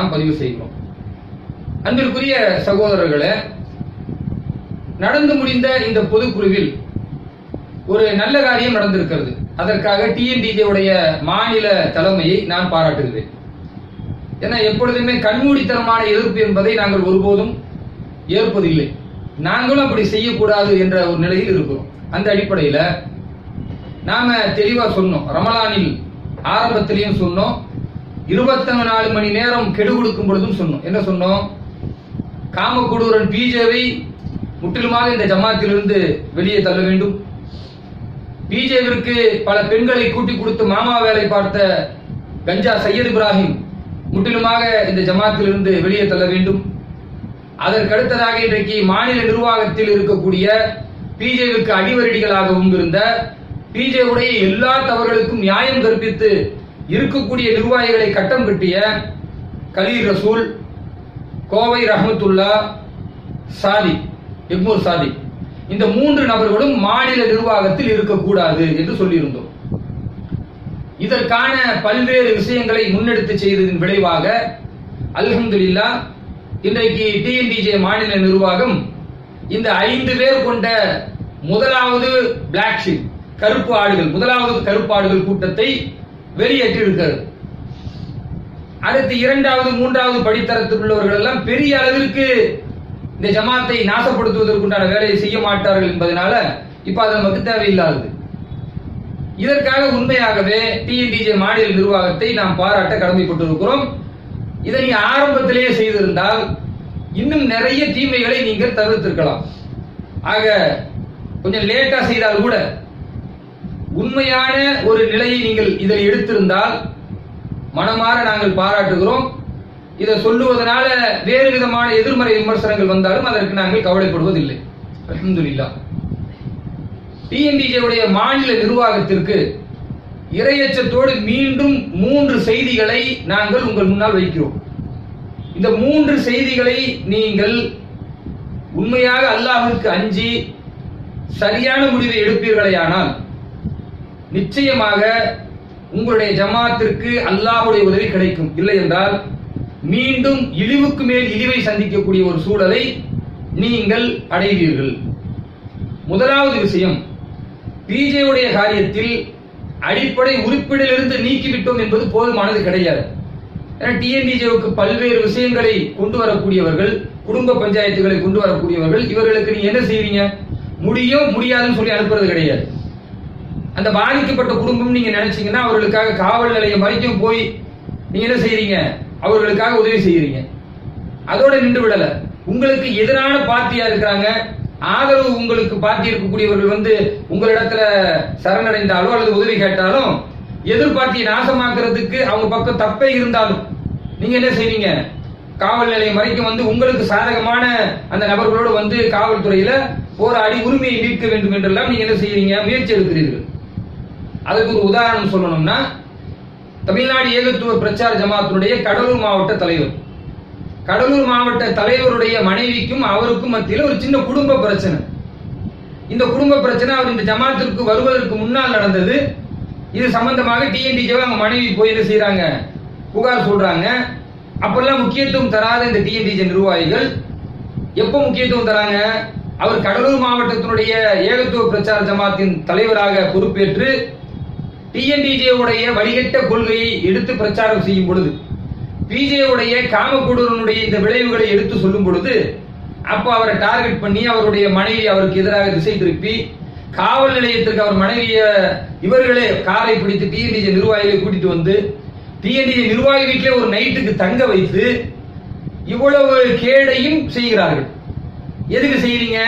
நாம் பதிவு செய்கிறோம் அன்பிற்குரிய சகோதரர்களே நடந்து முடிந்த இந்த பொதுக்குழுவில் ஒரு நல்ல காரியம் நடந்திருக்கிறது அதற்காக டிஎன்டிஜே உடைய மாநில தலைமையை நான் பாராட்டுகிறேன் ஏன்னா எப்பொழுதுமே கண்மூடித்தனமான எதிர்ப்பு என்பதை நாங்கள் ஒருபோதும் ஏற்பதில்லை நாங்களும் அப்படி செய்யக்கூடாது என்ற ஒரு நிலையில் இருக்கிறோம் அந்த அடிப்படையில நாம தெளிவா சொன்னோம் ரமலானில் ஆரம்பத்திலையும் சொன்னோம் இருபத்தி நாலு மணி நேரம் கெடு கொடுக்கும் பொழுதும் சொன்னோம் என்ன சொன்னோம் காமக்கொடூரன் பிஜேவை முற்றிலுமாக இந்த ஜமாத்திலிருந்து வெளியே தள்ள வேண்டும் பிஜேவிற்கு பல பெண்களை கூட்டி கொடுத்து மாமா வேலை பார்த்த கஞ்சா சையத் இப்ராஹிம் முற்றிலுமாக இந்த ஜமாத்திலிருந்து வெளியே தள்ள வேண்டும் அதற்கடுத்ததாக இன்றைக்கு மாநில நிர்வாகத்தில் இருக்கக்கூடிய பிஜேவிற்கு அடிவரடிகளாகவும் இருந்த பிஜேவுடைய எல்லா தவறுகளுக்கும் நியாயம் கற்பித்து இருக்கக்கூடிய நிர்வாகிகளை கட்டம் கட்டிய கலீல் ரசூல் கோவை ரஹமத்துல்லா சாதி எக்மூர் சாதி இந்த மூன்று நபர்களும் மாநில நிர்வாகத்தில் இருக்கக்கூடாது என்று சொல்லியிருந்தோம் இதற்கான பல்வேறு விஷயங்களை முன்னெடுத்து செய்ததன் விளைவாக அல்ஹம்துலில்லா இன்றைக்கு டிஎன்டிஜே மாநில நிர்வாகம் இந்த ஐந்து பேர் கொண்ட முதலாவது பிளாக் ஷீப் கருப்பு ஆடுகள் முதலாவது கருப்பு ஆடுகள் கூட்டத்தை வெளியேற்றி இருக்கிறது அடுத்து இரண்டாவது மூன்றாவது படித்தரத்தில் உள்ளவர்கள் எல்லாம் பெரிய அளவிற்கு இந்த ஜமாத்தை நாசப்படுத்துவதற்குண்டான வேலையை செய்ய மாட்டார்கள் என்பதனால இப்ப அது நமக்கு தேவையில்லாதது இதற்காக உண்மையாகவே டிஎன்டிஜே மாநில நிர்வாகத்தை நாம் பாராட்ட கடமைப்பட்டிருக்கிறோம் இதை நீங்க ஆரம்பத்திலேயே செய்திருந்தால் இன்னும் நிறைய தீமைகளை நீங்கள் தவிர்த்திருக்கலாம் ஆக கொஞ்சம் லேட்டா செய்தால் கூட உண்மையான ஒரு நிலையை நீங்கள் இதில் எடுத்திருந்தால் மனமாற நாங்கள் பாராட்டுகிறோம் இதை சொல்லுவதனால வேறு விதமான எதிர்மறை விமர்சனங்கள் வந்தாலும் அதற்கு நாங்கள் கவலைப்படுவதில்லை அல்ஹம்துலில்லாஹ் டிஎன்டிஜே உடைய மாநில நிர்வாகத்திற்கு இரையச்சத்தோடு மீண்டும் மூன்று செய்திகளை நாங்கள் உங்கள் முன்னால் வைக்கிறோம் இந்த மூன்று செய்திகளை நீங்கள் உண்மையாக அல்லாஹ்விற்கு அஞ்சி சரியான முடிவை எடுப்பீர்களேயானால் நிச்சயமாக உங்களுடைய ஜமாத்திற்கு அல்லாஹ்வுடைய உதவி கிடைக்கும் இல்லை என்றால் மீண்டும் இழிவுக்கு மேல் இழிவை சந்திக்கக்கூடிய ஒரு சூழலை நீங்கள் அடைவீர்கள் முதலாவது விஷயம் பிஜே உடைய காரியத்தில் அடிப்படை உறுப்பினரிலிருந்து நீக்கிவிட்டோம் என்பது போதுமானது கிடையாது ஏன்னா டிஎன்டிஜேவுக்கு பல்வேறு விஷயங்களை கொண்டு வரக்கூடியவர்கள் குடும்ப பஞ்சாயத்துகளை கொண்டு வரக்கூடியவர்கள் இவர்களுக்கு நீங்க என்ன செய்வீங்க முடியும் முடியாதுன்னு சொல்லி அனுப்புறது கிடையாது அந்த பாதிக்கப்பட்ட குடும்பம் நீங்க நினைச்சீங்கன்னா அவர்களுக்காக காவல் நிலையம் வரைக்கும் போய் நீங்க என்ன செய்றீங்க அவர்களுக்காக உதவி செய்யறீங்க அதோட நின்று விடல உங்களுக்கு எதிரான பார்ட்டியா இருக்கிறாங்க ஆதரவு உங்களுக்கு பார்ட்டி இருக்கக்கூடியவர்கள் வந்து உங்களிடத்துல சரணடைந்தாலோ அல்லது உதவி கேட்டாலும் எதிர் பார்ட்டியை நாசமாக்குறதுக்கு அவங்க பக்கம் தப்பே இருந்தாலும் நீங்க என்ன செய்வீங்க காவல் நிலையம் வரைக்கும் வந்து உங்களுக்கு சாதகமான அந்த நபர்களோடு வந்து காவல்துறையில போராடி உரிமையை மீட்க வேண்டும் என்றெல்லாம் நீங்க என்ன செய்யறீங்க முயற்சி எடுக்கிறீர்கள் அதுக்கு ஒரு உதாரணம் சொல்லணும்னா தமிழ்நாடு ஏகத்துவ பிரச்சார ஜமாத்தினுடைய கடலூர் மாவட்ட தலைவர் கடலூர் மாவட்ட தலைவருடைய மனைவிக்கும் அவருக்கும் மத்தியில் ஒரு சின்ன குடும்ப பிரச்சனை இந்த குடும்ப பிரச்சனை அவர் இந்த ஜமாத்திற்கு வருவதற்கு முன்னால் நடந்தது இது சம்பந்தமாக டிஎன்டிஜே அவங்க மனைவி போய் என்ன செய்யறாங்க புகார் சொல்றாங்க அப்பெல்லாம் முக்கியத்துவம் தராத இந்த டிஎன்டிஜே நிர்வாகிகள் எப்ப முக்கியத்துவம் தராங்க அவர் கடலூர் மாவட்டத்தினுடைய ஏகத்துவ பிரச்சார ஜமாத்தின் தலைவராக பொறுப்பேற்று டிஎன்டிஜே உடைய வழிகட்ட கொள்கையை எடுத்து பிரச்சாரம் செய்யும் பொழுது பிஜே உடைய காமக்கொடூரனுடைய இந்த விளைவுகளை எடுத்து சொல்லும் பொழுது அப்போ அவரை டார்கெட் பண்ணி அவருடைய மனைவி அவருக்கு எதிராக திசை திருப்பி காவல் நிலையத்திற்கு அவர் மனைவிய இவர்களே காரை பிடித்து டிஎன்டிஜே நிர்வாகிகளை கூட்டிட்டு வந்து டிஎன்டிஜே நிர்வாகி வீட்டிலே ஒரு நைட்டுக்கு தங்க வைத்து இவ்வளவு கேடையும் செய்கிறார்கள் எதுக்கு செய்றீங்க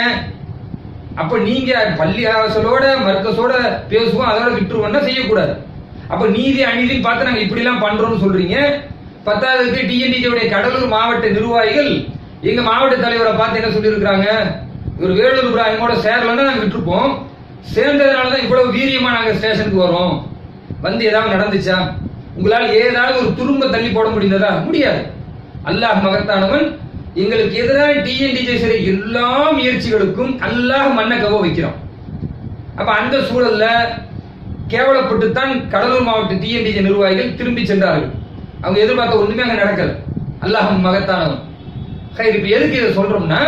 அப்ப நீங்க பள்ளி அரசலோட மர்க்கஸோட பேசுவோம் அதோட விட்டுருவோம்னா செய்யக்கூடாது அப்ப நீதி அநீதின்னு பார்த்து நாங்க இப்படி எல்லாம் பண்றோம்னு சொல்றீங்க பத்தாவதுக்கு டிஎன்டிஜே கடலூர் மாவட்ட நிர்வாகிகள் எங்க மாவட்ட தலைவரை பார்த்து என்ன சொல்லியிருக்கிறாங்க இவர் வேலூர் இப்ராஹிமோட சேரலன்னா நாங்க விட்டுருப்போம் சேர்ந்ததுனாலதான் இவ்வளவு வீரியமா நாங்க ஸ்டேஷனுக்கு வரோம் வந்து ஏதாவது நடந்துச்சா உங்களால் ஏதாவது ஒரு துரும்ப தள்ளி போட முடிந்ததா முடியாது அல்லாஹ் மகத்தானவன் எங்களுக்கு எதிராக டிஎன்டிஜே சரி எல்லா முயற்சிகளுக்கும் அல்லாஹ் மண்ணை கவ வைக்கிறோம் அப்ப அந்த சூழல்ல கேவலப்பட்டுத்தான் கடலூர் மாவட்ட டிஎன்டிஜே நிர்வாகிகள் திரும்பி சென்றார்கள் அவங்க எதிர்பார்த்த ஒண்ணுமே அங்க நடக்கல அல்லாஹ் மகத்தானவன் ஹைர், இப்ப எதுக்கு இதை சொல்றோம்னா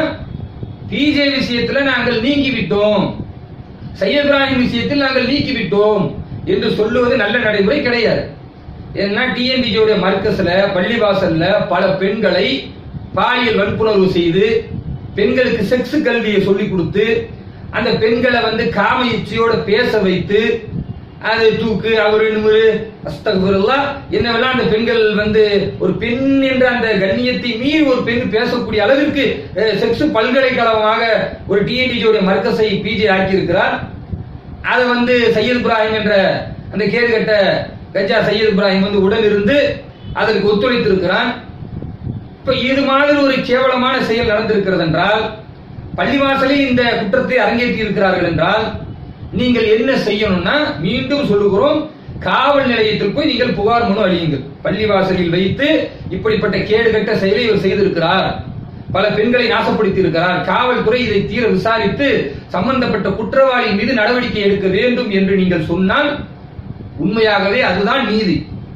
பிஜே விஷயத்துல நாங்கள் நீங்கி விட்டோம் சையத் இப்ராஹிம் விஷயத்தில் நாங்கள் நீக்கி விட்டோம் என்று சொல்லுவது நல்ல நடைமுறை கிடையாது ஏன்னா டிஎன்டிஜியுடைய மர்க்கஸ்ல பள்ளிவாசல்ல பல பெண்களை பாலியல் வன்புணர்வு செய்து பெண்களுக்கு செக்ஸ் கல்வியை சொல்லி கொடுத்து அந்த பெண்களை வந்து காம இச்சையோட பேச வைத்து அது தூக்கு அவர் நிமிரு அஸ்தகுருல்லா என்னவெல்லாம் அந்த பெண்கள் வந்து ஒரு பெண் என்ற அந்த கண்ணியத்தை மீறி ஒரு பெண் பேசக்கூடிய அளவிற்கு செக்ஸ் பல்கலைக்கழகமாக ஒரு டிஎன்டிஜியோட மர்க்கஸை பிஜே ஆக்கியிருக்கிறார் அதை வந்து சையத் இப்ராஹிம் என்ற அந்த கேடுகட்ட கஜா சையத் இப்ராஹிம் வந்து உடன் இருந்து அதற்கு ஒத்துழைத்திருக்கிறான் இப்ப இது மாதிரி ஒரு கேவலமான செயல் நடந்திருக்கிறது என்றால் பள்ளிவாசலில் இந்த குற்றத்தை அரங்கேற்றி இருக்கிறார்கள் என்றால் நீங்கள் என்ன செய்யணும்னா மீண்டும் சொல்லுகிறோம் காவல் நிலையத்தில் போய் நீங்கள் புகார் மனு அளியுங்கள் பள்ளிவாசலில் வைத்து இப்படிப்பட்ட கேடுகட்ட செயலை இவர் செய்திருக்கிறார் பல பெண்களை நாசப்படுத்தி இருக்கிறார் காவல்துறை இதை தீர விசாரித்து சம்பந்தப்பட்ட குற்றவாளி மீது நடவடிக்கை எடுக்க வேண்டும் என்று நீங்கள் சொன்னால் உண்மையாகவே அதுதான் நீதி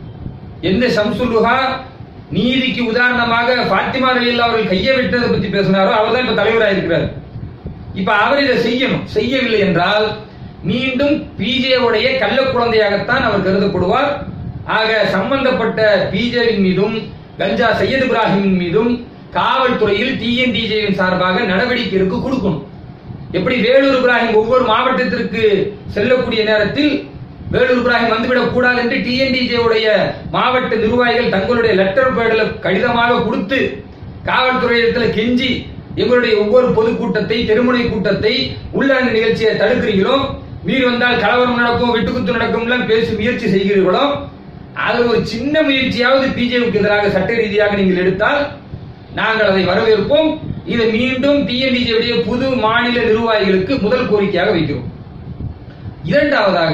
எந்த சம்சுலுகா நீதிக்கு உதாரணமாக பாத்திமா ரலியல்லா அவர்கள் கையை விட்டதை பத்தி பேசினாரோ அவர் தான் இப்ப தலைவராக இருக்கிறார் இப்ப அவர் இதை செய்யணும் செய்யவில்லை என்றால் மீண்டும் பிஜே உடைய கள்ள குழந்தையாகத்தான் அவர் கருதப்படுவார் ஆக சம்பந்தப்பட்ட பிஜேவின் மீதும் கஞ்சா சையத் இப்ராஹிமின் மீதும் காவல்துறையில் டிஎன்டிஜேவின் சார்பாக நடவடிக்கை எடுக்க கொடுக்கணும் எப்படி வேலூர் இப்ராஹிம் ஒவ்வொரு மாவட்டத்திற்கு செல்லக்கூடிய நேரத்தில் வேலூர் இப்ராஹிம் வந்துவிடக் கூடாது என்று டிஎன்டிஜே உடைய மாவட்ட நிர்வாகிகள் தங்களுடைய லெட்டர் பேடில் கடிதமாக கொடுத்து காவல்துறையிடத்தில் கெஞ்சி எங்களுடைய ஒவ்வொரு பொதுக்கூட்டத்தை தெருமுனை கூட்டத்தை உள்ளரங்க நிகழ்ச்சியை தடுக்கிறீங்களோ மீறி வந்தால் கலவரம் நடக்கும் வெட்டுக்குத்து நடக்கும் பேசி முயற்சி செய்கிறீர்களோ அதில் ஒரு சின்ன முயற்சியாவது பிஜேபிக்கு எதிராக சட்ட ரீதியாக நீங்கள் எடுத்தால் நாங்கள் அதை வரவேற்போம் இதை மீண்டும் டிஎன்டிஜே புது மாநில நிர்வாகிகளுக்கு முதல் கோரிக்கையாக வைக்கிறோம் இரண்டாவதாக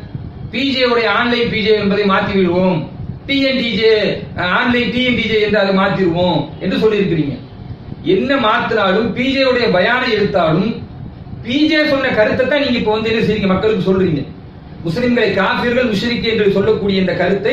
பிஜே உடைய ஆன்லைன் பிஜே என்பதை மாற்றி விடுவோம் டிஎன்டிஜே ஆன்லைன் டிஎன்டிஜே என்று அதை மாற்றிடுவோம் என்று சொல்லியிருக்கிறீங்க என்ன மாத்தினாலும் பிஜே உடைய பயானை எடுத்தாலும் பிஜே சொன்ன கருத்தை தான் நீங்க இப்ப வந்து என்ன செய்றீங்க மக்களுக்கு சொல்றீங்க முஸ்லிம்களை காபிர்கள் முஷ்ரிக்கு என்று சொல்லக்கூடிய இந்த கருத்தை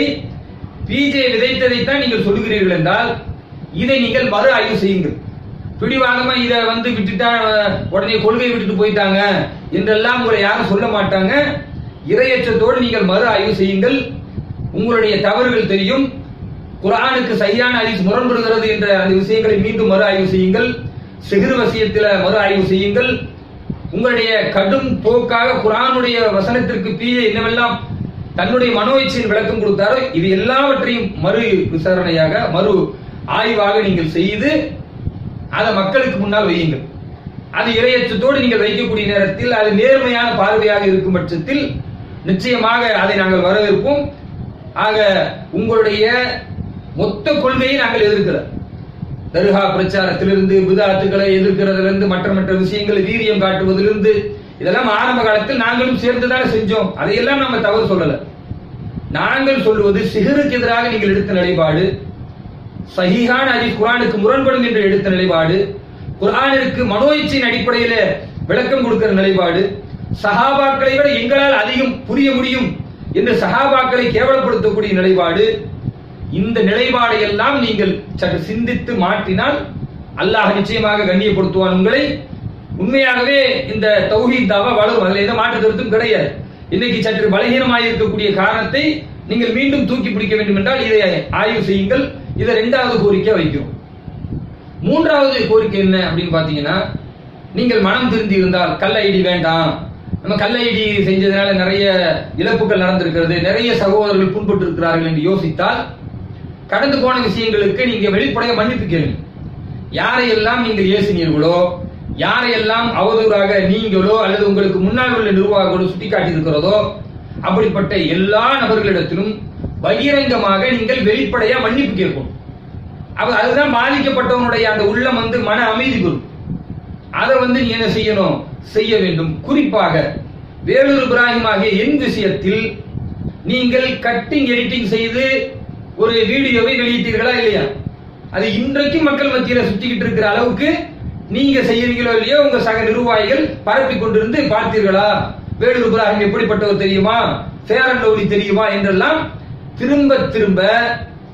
பிஜே விதைத்ததை தான் நீங்கள் சொல்லுகிறீர்கள் என்றால் இதை நீங்கள் மறு ஆய்வு செய்யுங்கள் பிடிவாதமா இதை வந்து விட்டுட்டா அஹ், உடனே கொள்கை விட்டுட்டு போயிட்டாங்க என்றெல்லாம் உங்களை யாரும் சொல்ல மாட்டாங்க இரையச்சத்தோடு நீங்கள் மறு ஆய்வு செய்யுங்கள் உங்களுடைய தவறுகள் தெரியும் குர்ஆனுக்கு சரியான ஹதீஸ் முரண்படுகிறது என்ற அந்த விஷயங்களை மீண்டும் மறு ஆய்வு செய்யுங்கள் சிகிர் வசியத்தில் மறு ஆய்வு செய்யுங்கள் உங்களுடைய கடும் போக்காக குர்ஆனுடைய வசனத்திற்கு பிஜே என்னவெல்லாம் தன்னுடைய மனோ இச்சையின் விளக்கம் கொடுத்தாரோ இது எல்லாவற்றையும் மறு விசாரணையாக மறு ஆய்வாக நீங்கள் செய்து அதை மக்களுக்கு முன்னால் வையுங்கள் அது இரையச்சத்தோடு நீங்கள் வைக்கக்கூடிய நேரத்தில் அது நேர்மையான பார்வையாக இருக்கும் பட்சத்தில் நிச்சயமாக அதை நாங்கள் வரவேற்போம் ஆக உங்களுடைய மொத்த கொள்கையை நாங்கள் எதிர்க்கிறோம் தர்கா பிரச்சாரத்திலிருந்து பிதாத்துக்களை எதிர்க்கிறதிலிருந்து மற்ற மற்ற விஷயங்களை வீரியம் காட்டுவதிலிருந்து இதெல்லாம் ஆரம்ப காலத்தில் நாங்களும் சேர்ந்துதானே செஞ்சோம் அதையெல்லாம் நாம தவறு சொல்லல நாங்கள் சொல்லுவது சிகருக்கு எதிராக நீங்கள் எடுத்த நிலைப்பாடு சஹீஹான ஹதீஸ் குர்ஆனுக்கு முரண்படும் என்று எடுத்த நிலைப்பாடு குர்ஆனிற்கு மனோ இச்சையின் அடிப்படையில விளக்கம் கொடுக்கிற நிலைப்பாடு சஹாபாக்களை விட எங்களால் அதிகம் புரிய முடியும் என்று சஹாபாக்களை கேவலப்படுத்தக்கூடிய நிலைப்பாடு இந்த நிலைப்பாடை எல்லாம் நீங்கள் சற்று சிந்தித்து மாற்றினால் அல்லாஹ் நிச்சயமாக கண்ணியப்படுத்துவான் உங்களை உண்மையாகவே இந்த தௌஹீத் தாவா வளரும் அதுல எந்த மாற்று கருத்தும் கிடையாது இன்னைக்கு சற்று பலகீனமாக இருக்கக்கூடிய காரணத்தை நீங்கள் மீண்டும் தூக்கி பிடிக்க வேண்டும் என்றால் இதை ஆய்வு செய்யுங்கள் இதை இரண்டாவது கோரிக்கை வைக்கிறோம் மூன்றாவது கோரிக்கை என்ன அப்படின்னு பாத்தீங்கன்னா நீங்கள் மனம் திருந்தி இருந்தால் கள்ள ஐடி வேண்டாம் நம்ம கள்ள ஐடி செஞ்சதுனால நிறைய இழப்புகள் நடந்திருக்கிறது நிறைய சகோதரர்கள் புண்பட்டு இருக்கிறார்கள் என்று யோசித்தால் கடந்து போன விஷயங்களுக்கு நீங்க வெளிப்படைய மன்னிப்பு கேளுங்க யாரையெல்லாம் நீங்கள் ஏசினீர்களோ யாரையெல்லாம் அவதூறாக நீங்களோ அல்லது உங்களுக்கு முன்னால் உள்ள நிர்வாகிகளோ சுட்டிக்காட்டி இருக்கிறதோ அப்படிப்பட்ட எல்லா நபர்களிடத்திலும் பகிரங்கமாக நீங்கள் வெளிப்படையா மன்னிப்பு கேட்கணும் அப்ப அதுதான் பாதிக்கப்பட்டவனுடைய அந்த உள்ளம் வந்து மன அமைதி பெறும் அதை வந்து நீ என்ன செய்யணும் செய்ய வேண்டும் குறிப்பாக வேலூர் இப்ராஹிம் ஆகிய என் விஷயத்தில் நீங்கள் கட்டிங் எடிட்டிங் செய்து ஒரு வீடியோவை வெளியிட்டீர்களா இல்லையா அது இன்றைக்கும் மக்கள் மத்தியில சுத்திக்கிட்டு இருக்கிற அளவுக்கு நீங்க செய்யறீங்களோ இல்லையோ உங்க சக நிர்வாகிகள் பரப்பி கொண்டிருந்து பார்த்தீர்களா வேலூர் இப்ராஹிம் எப்படிப்பட்டவர் தெரியுமா சேரன் லவ்லி தெரியுமா என்றெல்லாம் திரும்ப திரும்ப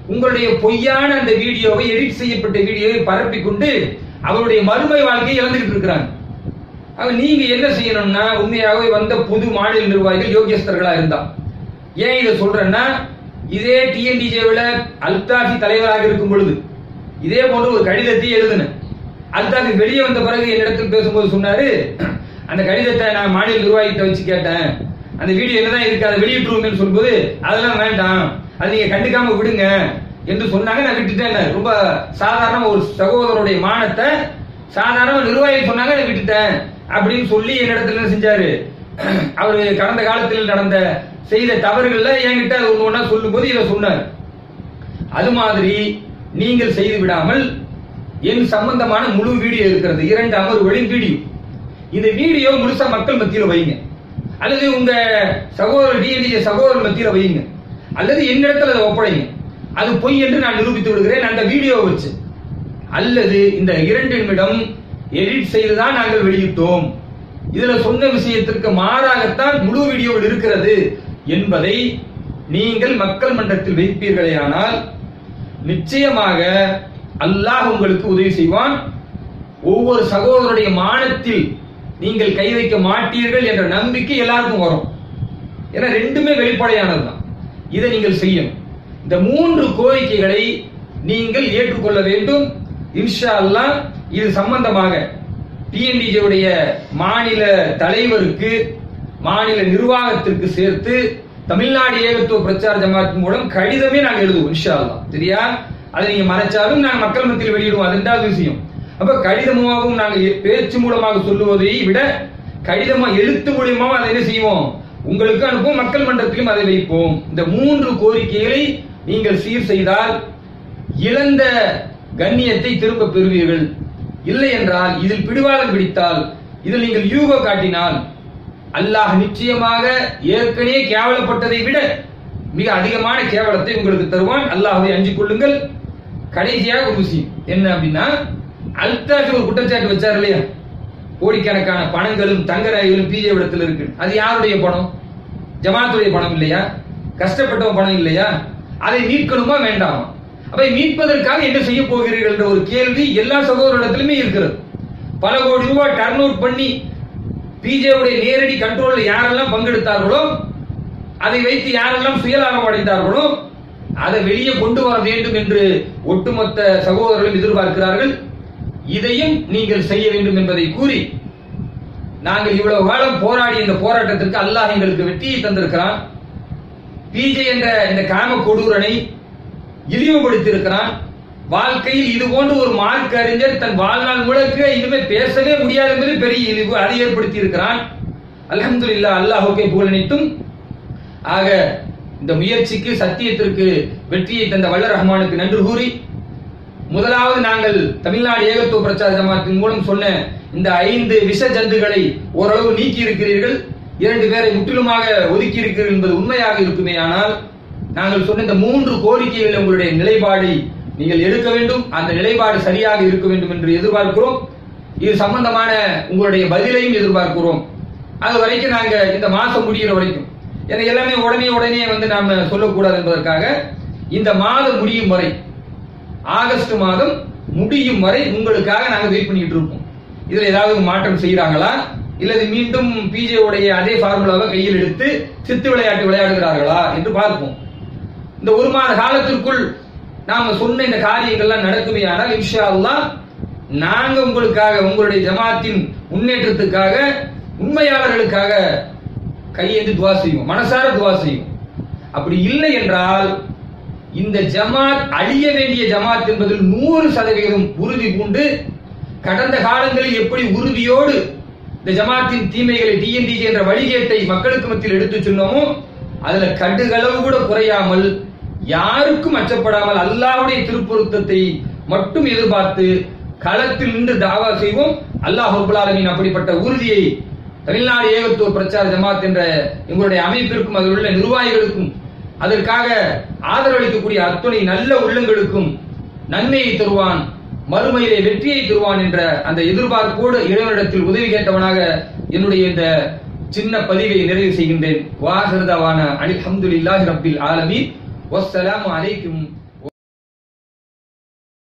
உங்களுடைய பொய்யான அந்த வீடியோவை எடிட் செய்யப்பட்ட வீடியோவை பரப்பி கொண்டு அவருடைய மறுமை வாழ்க்கையை இழந்துகிட்டு இருக்கிறாங்க அவன் நீங்க என்ன செய்யணும்னா உண்மையாகவே வந்த புது மாநில நிர்வாகிகள் யோகியஸ்தர்களா இருந்தா ஏன் இதை சொல்றேன்னா இதே டிஎன்டிஜேவில அல்தாஃபி தலைவராக இருக்கும் பொழுது இதே போன்ற ஒரு கடிதத்தை எழுதினேன் அல்தாஃபி வெளியே வந்த பிறகு என்னிடத்தில் பேசும்போது சொன்னாரு அந்த கடிதத்தை நான் மாநில நிர்வாகிகிட்ட வச்சு கேட்டேன் அந்த வீடியோ என்னதான் இருக்கு அதை வெளியிட்டுருவோம்னு சொல்லும்போது அதெல்லாம் வேண்டாம் அதை நீங்க கண்டுக்காம விடுங்க என்று சொன்னாங்க நான் விட்டுட்டேன் ரொம்ப சாதாரண ஒரு சகோதரருடைய மானத்தை சாதாரண நிர்வாகி சொன்னாங்க நான் விட்டுட்டேன் அப்படின்னு சொல்லி என்னிடத்துல என்ன செஞ்சாரு அவரு கடந்த காலத்தில் நடந்த செய்த தவறுகள்ல என்கிட்ட அது ஒண்ணு ஒண்ணா சொல்லும்போது இதை சொன்னார் அது மாதிரி நீங்கள் செய்து விடாமல் என் சம்பந்தமான முழு வீடியோ இருக்கிறது இரண்டு அமர்வுகளின் வீடியோ இந்த வீடியோ முழுசா மக்கள் மத்தியில வைங்க அல்லது உங்க சகோதரர் டிஎன்டிஜே சகோதரர் மத்தியில வைங்க அல்லது என்னிடத்துல அதை ஒப்படைங்க அது பொய் என்று நான் நிரூபித்து விடுகிறேன் அந்த வீடியோவை வச்சு அல்லது இந்த இரண்டு நிமிடம் எடிட் செய்துதான் நாங்கள் வெளியிட்டோம் இதுல சொன்ன விஷயத்திற்கு மாறாகத்தான் முழு வீடியோவில் இருக்கிறது என்பதை நீங்கள் மக்கள் மன்றத்தில் வைப்பீர்களேயானால் நிச்சயமாக அல்லாஹ் உங்களுக்கு உதவி செய்வான் ஒவ்வொரு சகோதரருடைய மானத்தில் நீங்கள் கை வைக்க மாட்டீர்கள் என்ற நம்பிக்கை எல்லாருக்கும் வரும் ஏன்னா ரெண்டுமே வெளிப்படையானதுதான் இதை நீங்கள் செய்யணும் இந்த மூன்று கோரிக்கைகளை நீங்கள் ஏற்றுக்கொள்ள வேண்டும் இன்ஷா அல்லாஹ் இது சம்பந்தமாக டிஎன்டிஜே உடைய மாநில தலைவருக்கு மாநில நிர்வாகத்திற்கு சேர்த்து தமிழ்நாடு ஏகத்துவ பிரச்சார ஜமாத் மூலம் கடிதமே நாங்க எழுதுவோம் இன்ஷா அல்லாஹ் சரியா அதை நீங்க மறைச்சாலும் நாங்க மக்கள் மத்தியில் வெளியிடுவோம் அது ரெண்டாவது விஷயம் அப்ப கடிதமாகவும் நாங்க எ- பேச்சு மூலமாக சொல்லுவதை விட கடிதமா எழுத்து மூலியமாக அதை என்ன செய்வோம் உங்களுக்கு அனுப்புவோம் மக்கள் மன்றத்திலும் அதை வைப்போம் இந்த மூன்று கோரிக்கைகளை நீங்கள் சீர் செய்தால் இழந்த கண்ணியத்தை திரும்ப பெறுவீர்கள் இல்லை என்றால் இதில் பிடிவாதம் பிடித்தால் இதில் நீங்கள் யூகோ காட்டினால் அல்லாஹ் நிச்சயமாக ஏற்கனவே கேவலப்பட்டதை விட மிக அதிகமான கேவலத்தை உங்களுக்கு தருவான் அல்லாஹ்வை அஞ்சிக் கொள்ளுங்கள் கடைசியாக ஒரு விஷயம் என்ன அப்படின்னா அல்தாஃபி ஒரு குற்றச்சாட்டு வச்சார் இல்லையா கோடிக்கணக்கான பணங்களும் தங்க நகைகளும் பிஜே இடத்துல இருக்கு அது யாருடைய பணம் ஜமாத்துடைய பணம் இல்லையா கஷ்டப்பட்டவன் பணம் இல்லையா அதை மீட்கணுமா வேண்டாமா அப்ப மீட்பதற்காக என்ன செய்ய போகிறீர்கள் என்ற ஒரு கேள்வி எல்லா சகோதரிடத்திலுமே இருக்கிறது பல கோடி ரூபாய் டர்ன் அவுட் பண்ணி பிஜேவுடைய நேரடி கண்ட்ரோல்ல யாரெல்லாம் பங்கெடுத்தார்களோ அதை வைத்து யாரெல்லாம் சுயலாபம் அடைந்தார்களோ அதை வெளியே கொண்டு வர வேண்டும் என்று ஒட்டுமொத்த சகோதரர்களும் எதிர்பார்க்கிறார்கள் இதையும் நீங்கள் செய்ய வேண்டும் என்பதை கூறி நாங்கள் இவ்வளவு காலம் போராடிய இந்த போராட்டத்திற்கு அல்லாஹ் எங்களுக்கு வெற்றியை தந்திருக்கிறான் பிஜே என்ற இந்த காம கொடூரனை இழிவுபடுத்தியிருக்கிறான் வாழ்க்கையில் இது போன்ற ஒரு மார்க் அறிஞர் தன் வாழ்நாள் முழுக்க இனிமே பேசவே முடியாது என்பது பெரிய இழிவு அதை ஏற்படுத்தி இருக்கிறான் அல்ஹம்துலில்லாஹ் அல்லாஹுக்கே புகழனைத்தும் ஆக இந்த முயற்சிக்கு சத்தியத்திற்கு வெற்றியை தந்த வல்ல ரஹ்மானுக்கு நன்றி கூறி முதலாவது நாங்கள் தமிழ்நாடு ஏகத்துவ பிரச்சார ஜமாத்தின் மூலம் சொன்ன இந்த ஐந்து விஷ ஜந்துகளை ஓரளவு நீக்கி இருக்கிறீர்கள் இரண்டு பேரை முற்றிலுமாக ஒதுக்கி இருக்கிறீர்கள் என்பது உண்மையாக இருக்குமே ஆனால் நாங்கள் சொன்ன இந்த மூன்று கோரிக்கைகள் உங்களுடைய நிலைப்பாடை நீங்கள் எடுக்க வேண்டும் அந்த நிலைப்பாடு சரியாக இருக்க வேண்டும் என்று எதிர்பார்க்கிறோம் இது சம்பந்தமான உங்களுடைய பதிலையும் எதிர்பார்க்கிறோம் அது வரைக்கும் நாங்க இந்த மாசம் முடிகிற வரைக்கும் ஏன்னா எல்லாமே உடனே உடனே வந்து நாம சொல்லக்கூடாது என்பதற்காக இந்த மாதம் முடியும் வரை ஆகஸ்ட் மாதம் முடியும் வரை உங்களுக்காக நாங்க வெயிட் பண்ணிட்டு இருப்போம் இதுல ஏதாவது மாற்றம் செய்யறாங்களா இல்லது மீண்டும் பிஜே உடைய அதே ஃபார்முலாவை கையில் எடுத்து சித்து விளையாட்டு விளையாடுகிறார்களா என்று பார்ப்போம் இந்த ஒரு மாத காலத்திற்குள் நாம சொன்ன இந்த காரியங்கள்லாம் நடக்குமே ஆனால் இன்ஷா அல்லாஹ் நாங்க உங்களுக்காக உங்களுடைய ஜமாத்தின் முன்னேற்றத்துக்காக உண்மையாளர்களுக்காக கையேந்து துவா செய்வோம் மனசார துவா செய்வோம் அப்படி இல்லை என்றால் இந்த ஜமாத் அழிய வேண்டிய ஜமாத் என்பதில் நூறு சதவீதம் உறுதி பூண்டு கடந்த காலங்களில் எப்படி உறுதியோடு இந்த ஜமாத்தின் தீமைகளை டிஎன்டிஜி என்ற வழிகேட்டை மக்களுக்கு மத்தியில் எடுத்துச் சொன்னோமோ அதுல கடுகளவு கூட குறையாமல் யாருக்கும் அச்சப்படாமல் அல்லாஹ்வுடைய திருப்பொருத்தத்தை மட்டும் எதிர்பார்த்து களத்தில் நின்று தாவா செய்வோம் அல்லாஹ் ரப்பல் ஆலமீன் அப்படிப்பட்ட உறுதியை தமிழ்நாடு ஏகத்துவ பிரச்சார ஜமாத் என்ற எங்களுடைய அமைப்பிற்கும் அதில் உள்ள நிர்வாகிகளுக்கும் அதற்காக ஆதரவளிக்கக்கூடிய அத்துணை நல்ல உள்ளங்களுக்கும் நன்மையை தருவான் மறுமையிலே வெற்றியை தருவான் என்ற அந்த எதிர்பார்ப்போடு இறைவனிடத்தில் உதவி கேட்டவனாக என்னுடைய இந்த சின்ன பதிவை நிறைவு செய்கின்றேன் வாஹிருதாவான அலி அஹமதுல்லாஹி ரப்பில் ஆலமீன் வஸ்ஸலாமு அலைக்கும்